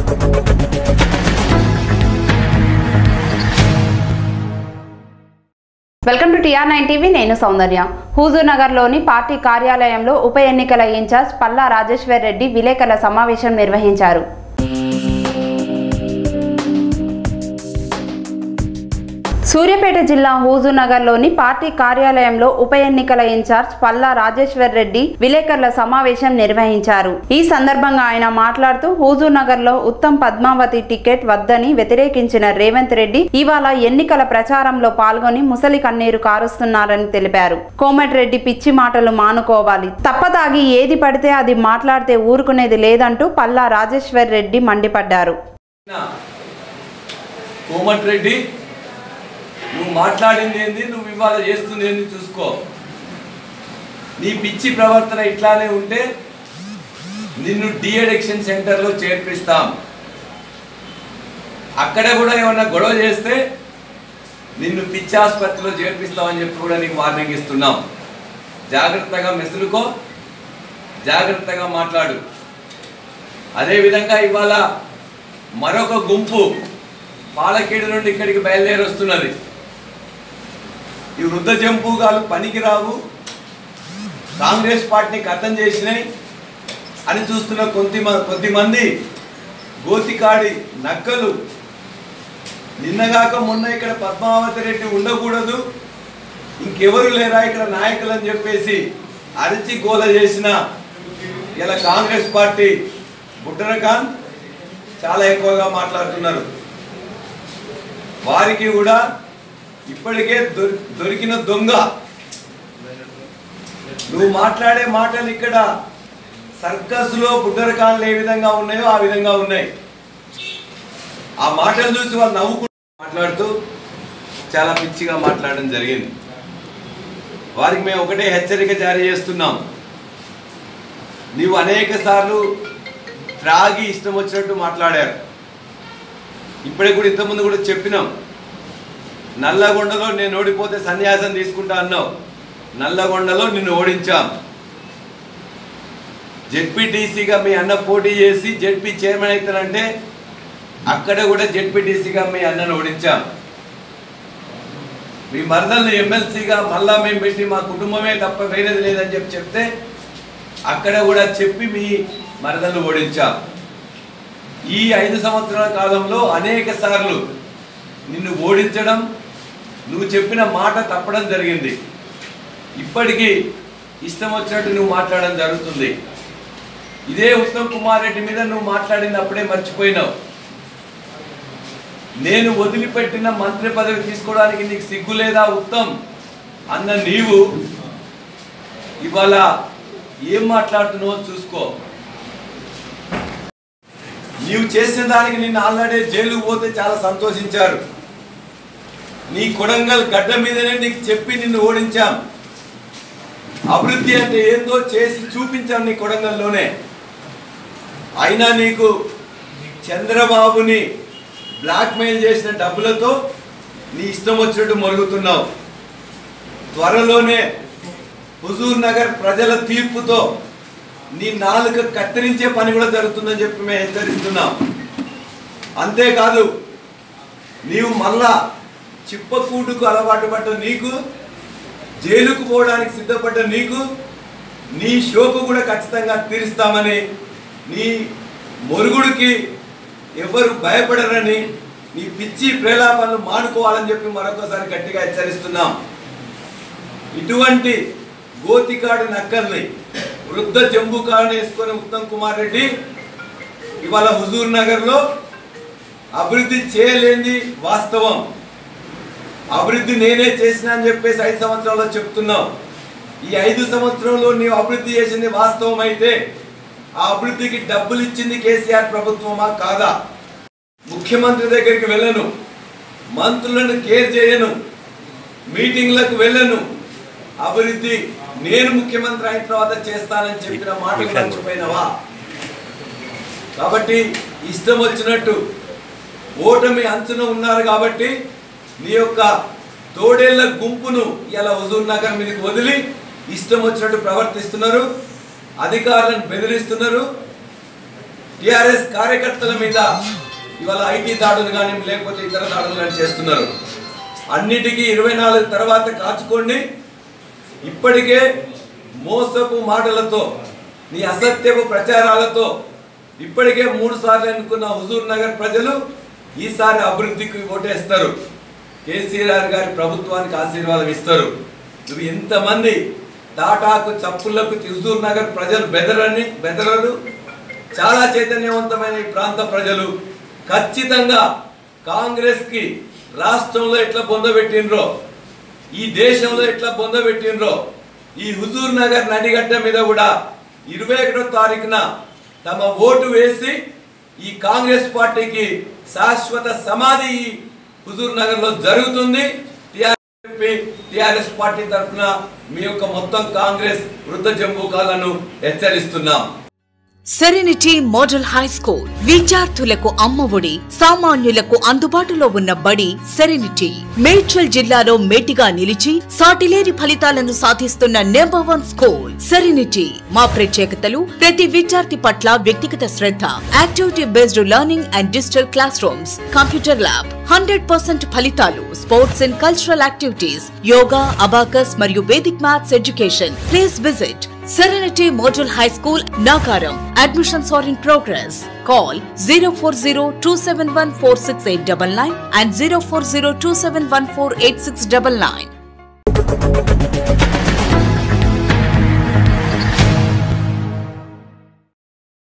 Welcome to TR nine TV నేను సౌందర్య హూజూర్ నగర్లోని party కార్యాలయంలో ఉప ఎన్నికల ఇన్ఛార్జ్ పల్లా రాజేశ్వర్ రెడ్డి విలేకరుల సమావేశం నిర్వహించారు సూర్యాపేట జిల్లా హూజూర్ నగర్లోని పార్టీ కార్యాలయంలో ఉప ఎన్నికల ఇన్ఛార్జ్ పల్లా రాజేశ్వర్ రెడ్డి విలేకరుల సమావేశం నిర్వహించారు ఈ సందర్భంగా ఆయన మాట్లాడుతూ హూజూర్ నగర్ లో ఉత్తమ్ పద్మావతి టికెట్ వద్దని వ్యతిరేకించిన రేవంత్ రెడ్డి ఇవాళ ఎన్నికల ప్రచారంలో పాల్గొని ముసలి కన్నీరు కారుస్తున్నారని తెలిపారు కోమటిరెడ్డి పిచ్చి మాటలు మానుకోవాలి తప్పతాగి ఏది పడితే అది మాట్లాడితే ఊరుకునేది లేదంటూ పల్లా రాజేశ్వర్ రెడ్డి మండిపడ్డారు కోమటిరెడ్డి నువ్వు మాట్లాడింది ఏంది నువ్వు ఇవాళ చేస్తుంది ఏంది చూసుకో నీ పిచ్చి ప్రవర్తన ఇట్లానే ఉంటే నిన్ను డిఎడిక్షన్ సెంటర్లో చేర్పిస్తాం అక్కడ కూడా ఏమన్నా గొడవ చేస్తే నిన్ను పిచ్చి ఆసుపత్రిలో చేర్పిస్తామని చెప్పి కూడా నీకు వార్నింగ్ ఇస్తున్నాం జాగ్రత్తగా మెసులుకో జాగ్రత్తగా మాట్లాడు అదేవిధంగా ఇవాళ మరొక గుంపు పాలకేడు నుండి ఇక్కడికి బయలుదేరి వస్తున్నది ఈ వృద్ధ జంపుగాలు పనికి రావు కాంగ్రెస్ పార్టీని కథం చేసినాయి అని చూస్తున్న కొద్ది కొద్దిమంది గోతికాడి నక్కలు నిన్నగాక మొన్న ఇక్కడ పద్మావతి రెడ్డి ఉండకూడదు ఇంకెవరు లేరా ఇక్కడ నాయకులు అని చెప్పేసి అరిచి గోల చేసిన ఇలా కాంగ్రెస్ పార్టీ బుట్టరఖాన్ చాలా ఎక్కువగా మాట్లాడుతున్నారు వారికి కూడా ఇప్పటికే దొరి- దొరికిన దొంగ నువ్వు మాట్లాడే మాటలు ఇక్కడ సర్కస్లో బుడ్డరకాలు ఏ విధంగా ఉన్నాయో ఆ విధంగా ఉన్నాయి ఆ మాటలు చూసి వాళ్ళు నవ్వుకుంటూ మాట్లాడుతూ చాలా పిచ్చిగా మాట్లాడడం జరిగింది వారికి మేము ఒకటే హెచ్చరిక జారీ చేస్తున్నాం నీవు అనేక సార్లు త్రాగి ఇష్టం వచ్చినట్టు మాట్లాడారు ఇప్పటికి కూడా ఇంతకుముందు కూడా చెప్పినాం నల్లగొండలో నేను ఓడిపోతే సన్యాసం తీసుకుంటా అన్నావు నల్లగొండలో నిన్ను ఓడించాం జెడ్పీటీసీగా మీ అన్న పోటీ చేసి జెడ్పీ చైర్మన్ అవుతానంటే అక్కడ కూడా జెడ్పీటీసీగా మీ అన్నను ఓడించాం మీ మరదల్ని ఎమ్మెల్సీగా మళ్ళా మేము పెట్టి మా కుటుంబమే తప్ప వేరేది లేదని చెప్పి చెప్తే అక్కడ కూడా చెప్పి మీ మరదలు ఓడించాం ఈ ఐదు సంవత్సరాల కాలంలో అనేక సార్లు నిన్ను ఓడించడం నువ్వు చెప్పిన మాట తప్పడం జరిగింది ఇప్పటికీ ఇష్టం వచ్చినట్టు నువ్వు మాట్లాడడం జరుగుతుంది ఇదే ఉత్తమ్ కుమార్ రెడ్డి మీద నువ్వు మాట్లాడింది అప్పుడే మర్చిపోయినావు నేను వదిలిపెట్టిన మంత్రి పదవి తీసుకోవడానికి నీకు సిగ్గు లేదా ఉత్తమ్ అన్న నీవు ఇవాళ ఏం మాట్లాడుతున్నావో చూసుకో నీవు చేసిన దానికి నిన్ను ఆల్రెడీ జైలుకు పోతే చాలా సంతోషించారు నీ కొడంగల్ గడ్డ మీదనే నీకు చెప్పి నిన్ను ఓడించాం అభివృద్ధి అంటే ఏందో చేసి చూపించాం నీ కొడంగల్లోనే అయినా నీకు చంద్రబాబుని బ్లాక్మెయిల్ చేసిన డబ్బులతో నీ ఇష్టం వచ్చినట్టు మరుగుతున్నావు త్వరలోనే హుజూర్ నగర్ ప్రజల తీర్పుతో నీ నాలుక కత్తిరించే పని కూడా జరుగుతుందని చెప్పి మేము హెచ్చరిస్తున్నాం అంతేకాదు నీవు మళ్ళా చిప్పకూటుకు అలవాటు పడ్డ నీకు జైలుకు పోవడానికి సిద్ధపడ్డ నీకు నీ షోకు కూడా ఖచ్చితంగా తీరుస్తామని నీ మొరుగుడికి ఎవరు భయపడరని నీ పిచ్చి ప్రేలాపనలు మానుకోవాలని చెప్పి మరొకసారి గట్టిగా హెచ్చరిస్తున్నాం ఇటువంటి గోతికాడి నక్కల్ని వృద్ధ జంబు కాడని వేసుకొని ఉత్తమ్ కుమార్ రెడ్డి ఇవాళ హుజూర్ నగర్లో అభివృద్ధి చేయలేని వాస్తవం అభివృద్ధి నేనే చేసిన అని చెప్పేసి ఐదు సంవత్సరాల్లో చెప్తున్నావు ఈ ఐదు సంవత్సరంలో నీవు అభివృద్ధి చేసింది వాస్తవం అయితే ఆ అభివృద్ధికి డబ్బులు ఇచ్చింది కేసీఆర్ ప్రభుత్వమా కాదా ముఖ్యమంత్రి దగ్గరికి వెళ్ళను మంత్రులను కేర్ చేయను మీటింగ్లకు వెళ్ళను అభివృద్ధి నేను ముఖ్యమంత్రి అయిన తర్వాత చేస్తానని చెప్పిన మాటలు మర్చిపోయినవా కాబట్టి ఇష్టం వచ్చినట్టు ఓటమి అంచున ఉన్నారు కాబట్టి నీ యొక్క తోడేళ్ల గుంపును ఇలా హుజూర్ నగర్ మీదకి వదిలి ఇష్టం వచ్చినట్టు ప్రవర్తిస్తున్నారు అధికారులను బెదిరిస్తున్నారు టిఆర్ఎస్ కార్యకర్తల మీద ఇవాళ ఐటీ దాడులు కానీ లేకపోతే ఇతర దాడులు కానీ చేస్తున్నారు అన్నిటికీ ఇరవై నాలుగు తర్వాత కాచుకోండి ఇప్పటికే మోసపు మాటలతో నీ అసత్యపు ప్రచారాలతో ఇప్పటికే మూడు సార్లు ఎన్నుకున్న హుజూర్ నగర్ ప్రజలు ఈసారి అభివృద్ధికి ఓటేస్తారు కేసీఆర్ గారి ప్రభుత్వానికి ఆశీర్వాదం ఇస్తారు నువ్వు ఇంతమంది తాటాకు చప్పులకు హుజూర్ నగర్ ప్రజలు బెదరని బెదరలు చాలా చైతన్యవంతమైన ఈ ప్రాంత ప్రజలు ఖచ్చితంగా కాంగ్రెస్ కి రాష్ట్రంలో ఎట్లా పొందబెట్టినరో ఈ దేశంలో ఎట్లా పొందబెట్టినరో ఈ హుజూర్ నగర్ నడిగడ్డ మీద కూడా ఇరవై ఒకటో తారీఖున తమ ఓటు వేసి ఈ కాంగ్రెస్ పార్టీకి శాశ్వత సమాధి ఈ హుజూర్ నగర్ లో జరుగుతుంది టిఆర్ఎస్ పార్టీ తరఫున మీ యొక్క మొత్తం కాంగ్రెస్ వృద్ధ జంబూకాలను హెచ్చరిస్తున్నాం సెరెనిటీ మోడల్ హై స్కూల్ విద్యార్థులకు అమ్మఒడి సామాన్యులకు అందుబాటులో ఉన్న బడి సెరెనిటీ మేడ్చల్ జిల్లాలో మేటిగా నిలిచి సాటిలేని ఫలితాలను సాధిస్తున్న నెంబర్ వన్ స్కూల్ సెరెనిటీ మా ప్రత్యేకతలు ప్రతి విద్యార్థి పట్ల వ్యక్తిగత శ్రద్ధ activity based learning and digital classrooms computer lab hundred percent ఫలితాలు sports and cultural activities yoga abacus మరియు Vedic maths education please visit Serenity Model High School, Nagaram. Admissions are in progress. Call 040-271-46899 and 040-271-48699.